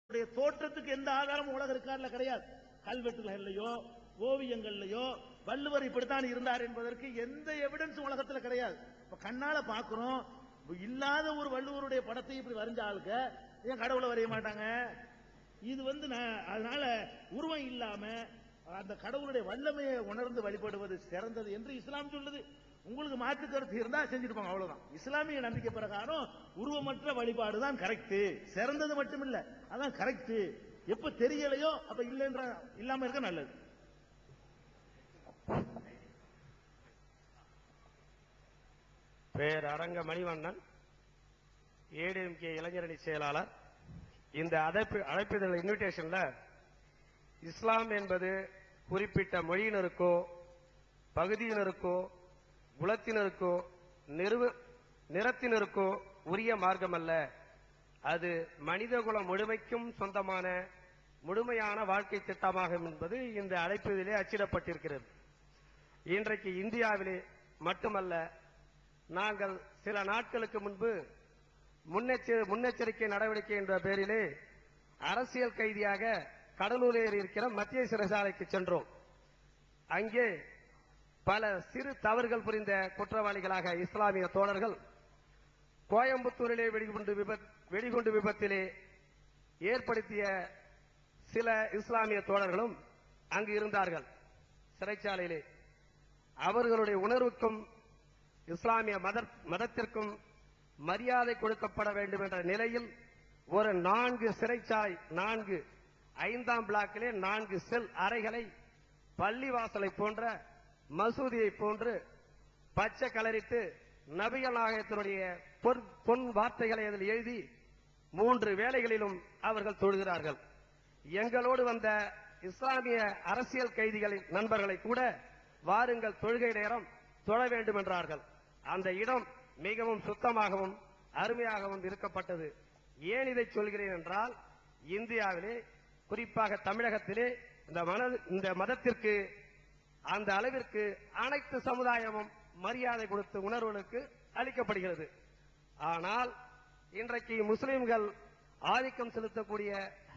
அவருடைய தோற்றத்துக்கு எந்த ஆதாரமும் உலக இருக்கார்ல கிடையாது கல்வெட்டுகள்லையோ ஓவியங்கள்லயோ வள்ளுவர் இப்படித்தான் இருந்தார் என்பதற்கு எந்த எவிடன்ஸ் உலகத்துல கிடையாது இப்ப கண்ணால பாக்குறோம் இல்லாத ஒரு வள்ளுவருடைய படத்தை இப்படி வரைஞ்ச ஆளுக்க ஏன் கடவுளை வரைய மாட்டாங்க இது வந்து நான் அதனால உருவம் இல்லாம அந்த கடவுளுடைய வல்லமையை உணர்ந்து வழிபடுவது சிறந்தது என்று இஸ்லாம் சொல்லுது உங்களுக்கு மாற்று கருத்து இருந்தா செஞ்சிருப்பாங்க அவ்வளவுதான் இஸ்லாமிய நம்பிக்கை பிரகாரம் உருவமற்ற வழிபாடு தான் கரெக்ட் சிறந்தது மட்டும் இல்ல அதான் கரெக்ட் எப்ப தெரியலையோ அப்ப இல்லைன்ற இல்லாம இருக்க நல்லது பேர் அரங்க மணிவண்ணன் ஏடிஎம்கே இளைஞரணி செயலாளர் இந்த அழைப்பு அழைப்பிதழ் இன்விடேஷன்ல இஸ்லாம் என்பது குறிப்பிட்ட மொழியினருக்கோ பகுதியினருக்கோ குலத்தினருக்கோ நிறுவ நிறத்தினருக்கோ உரிய மார்க்கம் அல்ல அது மனிதகுல முழுமைக்கும் சொந்தமான முழுமையான வாழ்க்கை திட்டமாகும் என்பது இந்த அழைப்பிதழே அச்சிடப்பட்டிருக்கிறது இன்றைக்கு இந்தியாவிலே மட்டுமல்ல நாங்கள் சில நாட்களுக்கு முன்பு முன்னெச்ச- முன்னெச்சரிக்கை நடவடிக்கை என்ற பெயரிலே அரசியல் கைதியாக கடலூரில் இருக்கிற மத்திய சிறைச்சாலைக்கு சென்றோம் அங்கே பல சிறு தவறுகள் புரிந்த குற்றவாளிகளாக இஸ்லாமிய தோழர்கள் கோயம்புத்தூரிலே வெடிகுண்டு விபத் வெடிகுண்டு விபத்திலே ஏற்படுத்திய சில இஸ்லாமிய தோழர்களும் அங்கு இருந்தார்கள் சிறைச்சாலையிலே அவர்களுடைய உணர்வுக்கும் இஸ்லாமிய மத மதத்திற்கும் மரியாதை கொடுக்கப்பட வேண்டும் என்ற நிலையில் ஒரு நான்கு சிறைச்சாலை நான்கு ஐந்தாம் பிளாக்கிலே நான்கு செல் அறைகளை பள்ளிவாசலை போன்ற மசூதியை போன்று பச்சை கலரிட்டு நபிகள் நாயகத்தினுடைய பொன் பொன் வார்த்தைகளை அதில் எழுதி மூன்று வேளைகளிலும் அவர்கள் தொழுகிறார்கள் எங்களோடு வந்த இஸ்லாமிய அரசியல் கைதிகளின் நண்பர்களை கூட வாருங்கள் தொழுகை நேரம் தொழ வேண்டும் என்றார்கள் அந்த இடம் மிகவும் சுத்தமாகவும் அருமையாகவும் இருக்கப்பட்டது ஏன் இதை சொல்கிறேன் என்றால் இந்தியாவிலே குறிப்பாக தமிழகத்திலே இந்த மன இந்த மதத்திற்கு அந்த அளவிற்கு அனைத்து சமுதாயமும் மரியாதை கொடுத்து உணர்வுகளுக்கு அளிக்கப்படுகிறது ஆனால் இன்றைக்கு முஸ்லிம்கள் ஆதிக்கம் செலுத்தக்கூடிய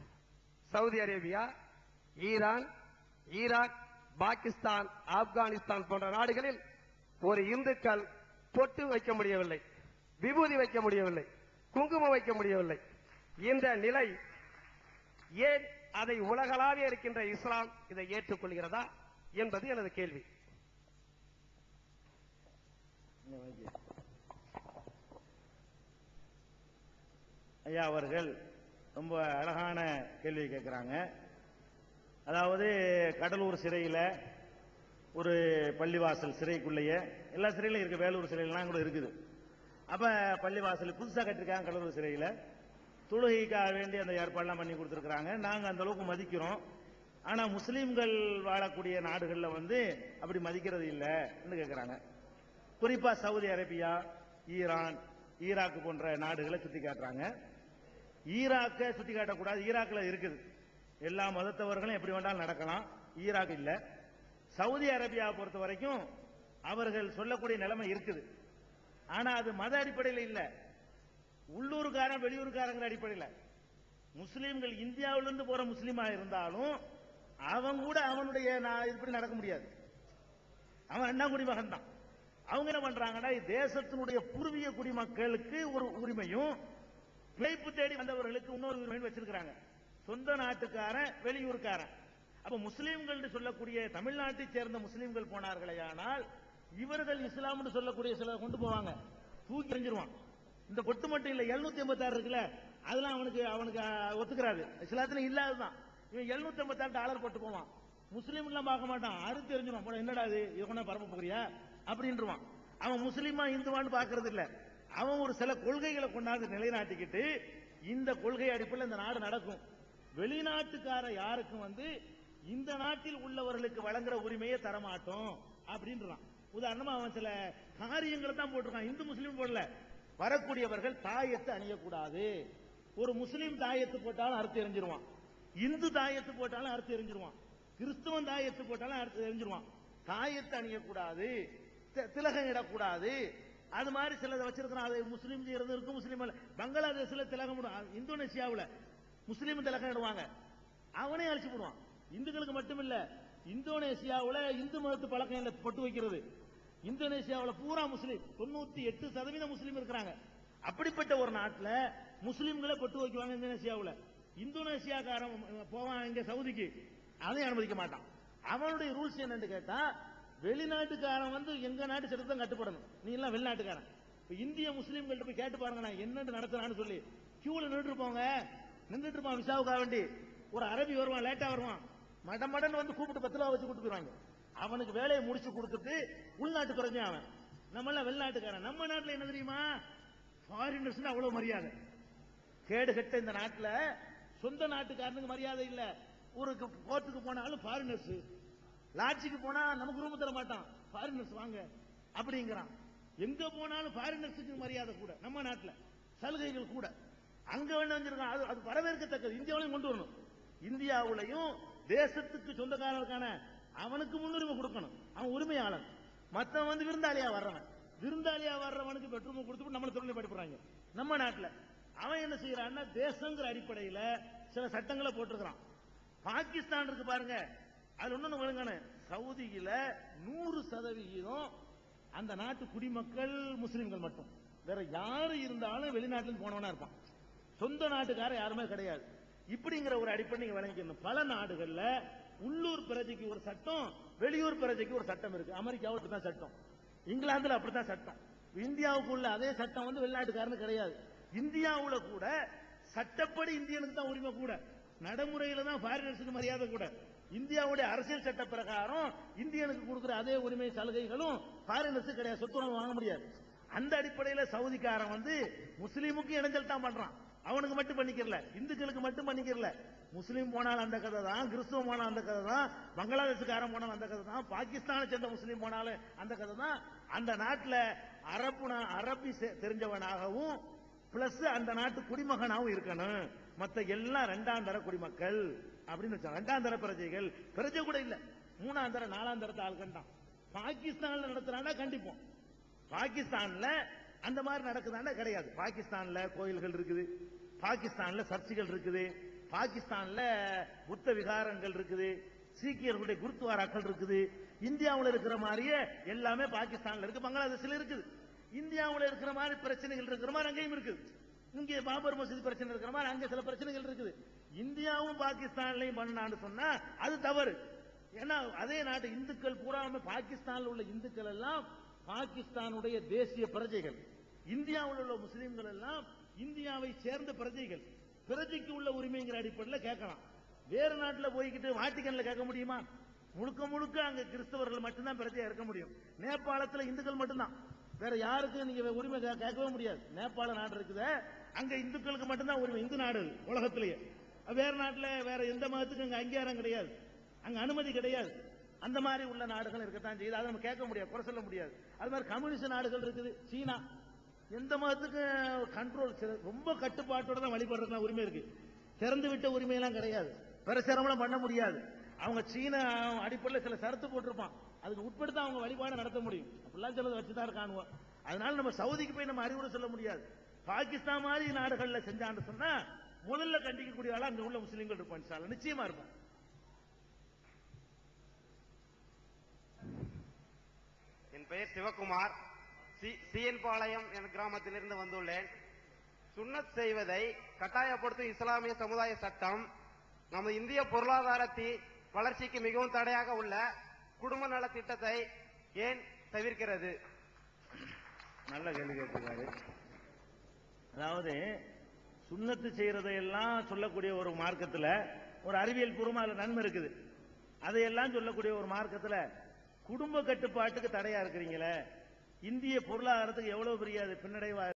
Saudi Arabia Iran Iraq Pakistan Afghanistan போன்ற நாடுகளில் ஒரு இந்துக்கள் பொட்டு வைக்க முடியவில்லை விபூதி வைக்க முடியவில்லை குங்குமம் வைக்க முடியவில்லை இந்த நிலை ஏன் அதை உலகளாவிய இருக்கின்ற இஸ்லாம் இதை ஏற்றுக்கொள்கிறதா என்பது எனது கேள்வி ஐயா அவர்கள் ரொம்ப அழகான கேள்வி கேட்கிறாங்க அதாவது கடலூர் சிறையில ஒரு பள்ளிவாசல் சிறைக்குள்ளேயே எல்லா சிறையிலும் இருக்கு வேலூர் சிறையிலாம் கூட இருக்குது அப்ப பள்ளிவாசல் புதுசா கட்டிருக்காங்க கடலூர் சிறையில தொழுகைக்காக வேண்டி அந்த ஏற்பாடுலாம் பண்ணி கொடுத்துருக்காங்க நாங்க அந்த அளவுக்கு மதிக்கிறோம் ஆனா முஸ்லீம்கள் வாழக்கூடிய நாடுகள்ல வந்து அப்படி மதிக்கிறது இல்லைன்னு கேட்கிறாங்க குறிப்பா சவுதி அரேபியா ஈரான் ஈராக் போன்ற நாடுகளை சுத்தி காட்டுறாங்க ஈராக்கை சுத்தி காட்டக்கூடாது ஈராக்ல இருக்குது எல்லா மதத்தவர்களும் எப்படி வேண்டாலும் நடக்கலாம் ஈராக் இல்ல சவுதி அரேபியாவை பொறுத்த வரைக்கும் அவர்கள் சொல்லக்கூடிய நிலைமை இருக்குது ஆனா அது மத அடிப்படையில் இல்ல உள்ளூர்காரன் வெளியூர்காரங்கிற அடிப்படையில் முஸ்லீம்கள் இந்தியாவிலிருந்து போற முஸ்லீமா இருந்தாலும் அவன் கூட அவனுடைய நான் இப்படி நடக்க முடியாது அவன் அண்ணா குடிமகன் தான் அவங்க என்ன பண்றாங்கன்னா தேசத்தினுடைய பூர்வீக குடிமக்களுக்கு ஒரு உரிமையும் பிழைப்பு தேடி வந்தவர்களுக்கு இன்னொரு உரிமையும் வச்சிருக்கிறாங்க சொந்த நாட்டுக்காரன் வெளியூர்காரன் அப்ப முஸ்லீம்கள் சொல்லக்கூடிய தமிழ்நாட்டை சேர்ந்த முஸ்லீம்கள் போனார்களே ஆனால் இவர்கள் இஸ்லாம்னு சொல்லக்கூடிய சில கொண்டு போவாங்க தூக்கி எறிஞ்சிருவான் இந்த பொட்டு மட்டும் இல்ல 786 எண்பத்தாறு இருக்குல்ல அதெல்லாம் அவனுக்கு அவனுக்கு அஹ், ஒத்துக்கிறாது இஸ்லாத்துல இல்லாததான் இவன் 786 எண்பத்தாறு டாலர் போட்டு போவான் முஸ்லீம் எல்லாம் பார்க்க மாட்டான் அறுத்து எறிஞ்சிருவான் போட என்னடா இது இது கொண்டா பரப்ப போறியா அப்படின்றான் அவன் முஸ்லீமா இந்துவான்னு பாக்குறது இல்ல அவன் ஒரு சில கொள்கைகளை கொண்டாந்து நிலைநாட்டிக்கிட்டு இந்த கொள்கை அடிப்படையில் இந்த நாடு நடக்கும் வெளிநாட்டுக்கார யாருக்கும் வந்து இந்த நாட்டில் உள்ளவர்களுக்கு வழங்குற உரிமையை தரமாட்டோம் அப்படின்றான் உதாரணமா அவன் சில காரியங்களை தான் போட்டிருக்கான் இந்து முஸ்லீம் போடல வரக்கூடியவர்கள் தாயத்தை அணியக்கூடாது ஒரு முஸ்லீம் தாயத்து போட்டாலும் அறுத்து எறிஞ்சிருவான் இந்து தாயத்து போட்டாலும் அறுத்து எறிஞ்சிருவான் கிறிஸ்தவன் தாயத்து போட்டாலும் அறுத்து எறிஞ்சிருவான் தாயத்தை அணியக்கூடாது தி- திலகம் இடக்கூடாது அது மாதிரி சிலதை வச்சிருக்கிறான் அது முஸ்லீம் செய்யறது இருக்கு முஸ்லீம் அல்ல பங்களாதேஷ்ல திலகம் இடும். இந்தோனேசியாவுல முஸ்லீம் திலகம் இடுவாங்க அவனே அழிச்சு போடுவான் இந்துக்களுக்கு மட்டும் இல்ல இந்தோனேசியாவுல இந்து மதத்து பழக்கம் இல்ல பொட்டு வைக்கிறது இந்தோனேசியாவுல பூரா முஸ்லீம் தொண்ணூத்தி எட்டு சதவீதம் முஸ்லீம் இருக்கிறாங்க அப்படிப்பட்ட ஒரு நாட்டுல முஸ்லீம்களை பொட்டு வைக்குவாங்க இந்தோனேசியாவுல இந்தோனேசியாக்காரன் போவான் இங்க சவுதிக்கு அதையும் அனுமதிக்க மாட்டான் அவனுடைய ரூல்ஸ் என்னன்னு கேட்டா வெளிநாட்டுக்காரன் வந்து எங்க நாட்டு சட்டத்தை கட்டுப்படணும் நீ எல்லாம் வெளிநாட்டுக்காரன் இப்ப இந்திய முஸ்லீம்கள்ட்ட போய் கேட்டு பாருங்க நான் என்னன்னு நடத்துறான்னு சொல்லி கியூல நின்றுட்டு இருப்போங்க நின்றுட்டு இருப்பான் விசாவுக்காக வேண்டி ஒரு அரபி வருவான் லேட்டா வருவான் மட மடன் வந்து கூப்பிட்டு பத்து ரூபா வச்சு கூட்டு போயிருவாங்க அவனுக்கு வேலையை முடிச்சு கொடுத்துட்டு உள்நாட்டு குறைஞ்ச அவன் நம்ம எல்லாம் வெளிநாட்டுக்காரன் நம்ம நாட்டுல என்ன தெரியுமா ஃபாரினர்ஸ் அவ்வளவு மரியாதை கேடு கெட்ட இந்த நாட்டுல சொந்த நாட்டுக்காரனுக்கு மரியாதை இல்ல ஒரு கோர்ட்டுக்கு போனாலும் ஃபாரினர்ஸ் லாட்ஜுக்கு போனா நமக்கு ரூம் தர மாட்டான் ஃபாரினர்ஸ் வாங்க அப்படிங்கிறான் எங்க போனாலும் ஃபாரினர்ஸுக்கு மரியாதை கூட நம்ம நாட்டுல சலுகைகள் கூட அங்க வேணும் வச்சிருக்கான் அது அது வரவேற்கத்தக்கது இந்தியாவிலையும் கொண்டு வரணும் இந்தியாவுலையும் தேசத்துக்கு சொந்தக்காரனுக்கான அவனுக்கு முன்னுரிமை கொடுக்கணும் அவன் உரிமையாளன் மத்தவன் வந்து விருந்தாளியா வர்றவன் விருந்தாளியா வர்றவனுக்கு பெட்ரூம் கொடுத்துட்டு நம்மள தொழிலை படிப்புறாங்க நம்ம நாட்டுல அவன் என்ன செய்யறான்னா தேசங்கிற அடிப்படையில சில சட்டங்களை போட்டிருக்கிறான் பாகிஸ்தான் இருக்கு பாருங்க அதுல இன்னொன்னு விளங்கணும் சவுதியில நூறு சதவிகிதம் அந்த நாட்டு குடிமக்கள் முஸ்லிம்கள் மட்டும் வேற யாரு இருந்தாலும் வெளிநாட்டுல போனவனா இருப்பான் சொந்த நாட்டுக்கார யாருமே கிடையாது இப்படிங்கிற ஒரு அடிப்படை நீங்க விளங்கிக்கணும் பல நாடுகள்ல உள்ளூர் பிரஜைக்கு ஒரு சட்டம் வெளியூர் பிரஜைக்கு ஒரு சட்டம் இருக்கு அமெரிக்காவில் அப்படித்தான் சட்டம் இங்கிலாந்துல அப்படித்தான் சட்டம் இந்தியாவுக்குள்ள அதே சட்டம் வந்து வெளிநாட்டுக்காரனு கிடையாது இந்தியாவுல கூட சட்டப்படி இந்தியனுக்கு தான் உரிமை கூட நடைமுறையில தான் ஃபாரினர்ஸுக்கு மரியாதை கூட இந்தியாவுடைய அரசியல் சட்ட பிரகாரம் இந்தியனுக்கு கொடுக்கிற அதே உரிமை சலுகைகளும் ஃபாரினர்ஸுக்கு கிடையாது சொத்துணவு வாங்க முடியாது அந்த அடிப்படையில சவுதிக்காரன் வந்து முஸ்லீமுக்கு இடைஞ்சல் தான் பண்றான் அவனுக்கு மட்டும் பண்ணிக்கிறல இந்துக்களுக்கு மட்டும் பண்ணிக்கிறல முஸ்லீம் போனாலும் அந்த கதை தான் கிறிஸ்துவம் போனாலும் அந்த கதை தான் பங்களாதேஷுக்காரன் போனாலும் அந்த கதை தான் பாகிஸ்தானை சேர்ந்த முஸ்லீம் போனாலும் அந்த கதை தான் அந்த நாட்டுல அரபு நா- அரபி செ- தெரிஞ்சவனாகவும் பிளஸ் அந்த நாட்டு குடிமகனாகவும் இருக்கணும் மத்த எல்லாம் ரெண்டாம் தர குடிமக்கள் அப்படின்னு வச்சாங்க ரெண்டாம் தர பிரஜைகள் பிரஜை கூட இல்ல மூணாம் தர நாலாம் தரத்தை ஆள்கள் தான் பாகிஸ்தான்ல நடத்துறானா கண்டிப்போம் பாகிஸ்தான்ல அந்த மாதிரி நடக்குதாண்டா கிடையாது பாகிஸ்தான்ல கோயில்கள் இருக்குது பாகிஸ்தான்ல சர்ச்சுகள் இருக்குது பாகிஸ்தான்ல புத்த விகாரங்கள் இருக்குது சீக்கியர்களுடைய குருத்வாராக்கள் இருக்குது இந்தியாவுல இருக்கிற மாதிரியே எல்லாமே பாகிஸ்தான்ல இருக்கு பங்களாதேஷ்ல இருக்குது இந்தியாவுல இருக்கிற மாதிரி பிரச்சனைகள் இருக்கிற மாதிரி அங்கேயும் இருக்குது இங்கே பாபர் மசூதி பிரச்சனை இருக்கிற மாதிரி அங்க சில பிரச்சனைகள் இருக்குது இந்தியாவும் பாகிஸ்தான்லயும் பண்ணான்னு சொன்னா அது தவறு ஏன்னா அதே நாட்டு இந்துக்கள் பூராமே பாகிஸ்தான்ல உள்ள இந்துக்கள் எல்லாம் பாகிஸ்தானுடைய தேசிய பிரஜைகள் இந்தியாவில் உள்ள முஸ்லிம்கள் எல்லாம் இந்தியாவை சேர்ந்த பிரஜைகள் பிரஜைக்கு உள்ள உரிமைங்கிற அடிப்படையில் கேட்கலாம் வேறு நாட்டுல போய்கிட்டு வாட்டிக்கன்ல கேட்க முடியுமா முழுக்க முழுக்க அங்க கிறிஸ்தவர்கள் மட்டும்தான் பிரஜையா இருக்க முடியும் நேபாளத்துல இந்துக்கள் மட்டும்தான் வேற யாருக்கும் நீங்க உரிமை கே- கேட்கவே முடியாது நேபாள நாடு இருக்குதே அங்க இந்துக்களுக்கு மட்டும்தான் உரிமை இந்து நாடு அது, உலகத்திலேயே வேற நாட்டுல வேற எந்த மதத்துக்கும் அங்க அங்கீகாரம் கிடையாது அங்க அனுமதி கிடையாது அந்த மாதிரி உள்ள நாடுகள் இருக்கத்தான் செய்யுது அதை நம்ம கேட்க முடியாது குறை சொல்ல முடியாது அது மாதிரி கம்யூனிஸ்ட் நாடுகள் இருக்குது சீனா எந்த மதத்துக்கும் கண்ட்ரோல் ரொம்ப கட்டுப்பாட்டோட தான் வழிபடுறதுக்கு உரிமை இருக்கு திறந்து விட்ட உரிமையெல்லாம் கிடையாது பிரச்சாரம்லாம் பண்ண முடியாது அவங்க சீன அடிப்படையில் சில சரத்து போட்டிருப்பான் அதுக்கு உட்படுத்த அவங்க வழிபாடு நடத்த முடியும் அப்படிலாம் சிலது வச்சுதான் இருக்கானுவோம் அதனால நம்ம சவுதிக்கு போய் நம்ம அறிவுரை சொல்ல முடியாது பாகிஸ்தான் மாதிரி நாடுகள்ல செஞ்சான்னு சொன்னா முதல்ல கண்டிக்கக்கூடிய ஆளா அங்க உள்ள முஸ்லீம்கள் இருப்பான் இன்ஷா அல்லாஹ். நிச்சயமா இருப்பான் என் பெயர் சிவகுமார் சி- சிஎன்பாளையம் என் கிராமத்திலிருந்து வந்துள்ளேன் சுன்னத் செய்வதை கட்டாயப்படுத்தும் இஸ்லாமிய சமுதாய சட்டம் நமது இந்திய பொருளாதாரத்தின் வளர்ச்சிக்கு மிகவும் தடையாக உள்ள குடும்ப நல திட்டத்தை ஏன் தவிர்க்கிறது நல்ல கேள்வி கேட்டிருக்காரு அதாவது சுண்ணத்து செய்யறதையெல்லாம் சொல்லக்கூடிய ஒரு மார்க்கத்துல ஒரு அறிவியல் பூர்வமா அதுல நன்மை இருக்குது அதையெல்லாம் சொல்லக்கூடிய ஒரு மார்க்கத்துல குடும்ப கட்டுப்பாட்டுக்கு தடையா இருக்கிறீங்களே இந்திய பொருளாதாரத்துக்கு எவ்வளவு பெரிய அது பின்னடைவா